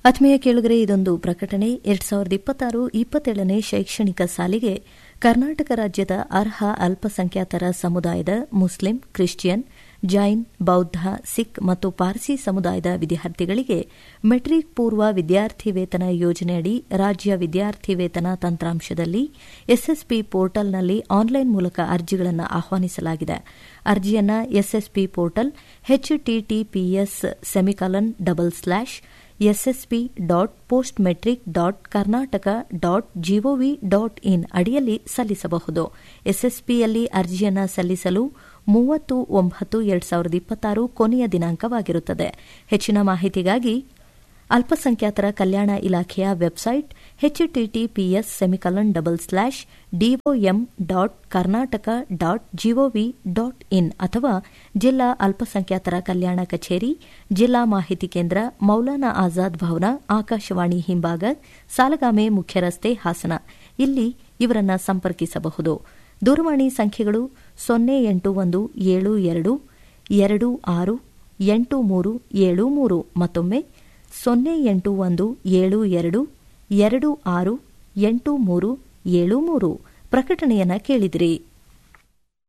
ಆತ್ಮೀಯ ಕೇಳುಗರೆ ಇದೊಂದು ಪ್ರಕಟಣೆ ಎರಡ್ ಸಾವಿರದ ಇಪ್ಪತ್ತಾರು ಇಪ್ಪತ್ತೇಳನೇ ಶೈಕ್ಷಣಿಕ ಸಾಲಿಗೆ ಕರ್ನಾಟಕ ರಾಜ್ಯದ ಅರ್ಹ ಅಲ್ಪಸಂಖ್ಯಾತರ ಸಮುದಾಯದ ಮುಸ್ಲಿಂ ಕ್ರಿಶ್ಚಿಯನ್ ಜೈನ್ ಬೌದ್ಧ ಸಿಖ್ ಮತ್ತು ಪಾರ್ಸಿ ಸಮುದಾಯದ ವಿದ್ಯಾರ್ಥಿಗಳಿಗೆ ಮೆಟ್ರಿಕ್ ಪೂರ್ವ ವಿದ್ಯಾರ್ಥಿ ವೇತನ ಯೋಜನೆಯಡಿ ರಾಜ್ಯ ವಿದ್ಯಾರ್ಥಿ ವೇತನ ತಂತ್ರಾಂಶದಲ್ಲಿ ಎಸ್ಎಸ್ಪಿ ಪೋರ್ಟಲ್ನಲ್ಲಿ ಆನ್ಲೈನ್ ಮೂಲಕ ಅರ್ಜಿಗಳನ್ನು ಆಹ್ವಾನಿಸಲಾಗಿದೆ ಅರ್ಜಿಯನ್ನು SSP portal HTTPS semicolon double slash SSP dot post matric dot Karnataka dot G O V dot in ಅಡಿಯಲ್ಲಿ ಸಲ್ಲಿಸಬಹುದು ಎಸ್ಎಸ್ಪಿಯಲ್ಲಿ ಅರ್ಜಿಯನ್ನು ಸಲ್ಲಿಸಲು ಮೂವತ್ತು ಒಂಬತ್ತು ಎರಡು ಸಾವಿರದ ಇಪ್ಪತ್ತಾರು ಕೊನೆಯ ದಿನಾಂಕವಾಗಿರುತ್ತದೆ ಹೆಚ್ಚಿನ ಮಾಹಿತಿಗಾಗಿ ಅಲ್ಪಸಂಖ್ಯಾತರ ಕಲ್ಯಾಣ ಇಲಾಖೆಯ website HTTPS semicolon double slash D O M dot Karnataka dot G O V dot in ಅಥವಾ ಜಿಲ್ಲಾ ಅಲ್ಪಸಂಖ್ಯಾತರ ಕಲ್ಯಾಣ ಕಚೇರಿ ಜಿಲ್ಲಾ ಮಾಹಿತಿ ಕೇಂದ್ರ ಮೌಲಾನಾ ಆಜಾದ್ ಭವನ ಆಕಾಶವಾಣಿ ಹಿಂಭಾಗ ಸಾಲಗಾಮೆ ಮುಖ್ಯ ರಸ್ತೆ ಹಾಸನ ಇಲ್ಲಿ ಇವರನ್ನು ಸಂಪರ್ಕಿಸಬಹುದು ದೂರವಾಣಿ ಸಂಖ್ಯೆಗಳು ಸೊನ್ನೆ ಎಂಟು ಒಂದು ಏಳು ಎರಡು ಎರಡು ಆರು ಎಂಟು ಮೂರು ಏಳು ಮೂರು ಮತ್ತೊಮ್ಮೆ ಸೊನ್ನೆ ಎಂಟು ಒಂದು ಏಳು ಎರಡು ಎರಡು ಆರು ಎಂಟು ಮೂರು ಏಳು ಮೂರು ಪ್ರಕಟಣೆಯನ್ನ ಕೇಳಿದಿರಿ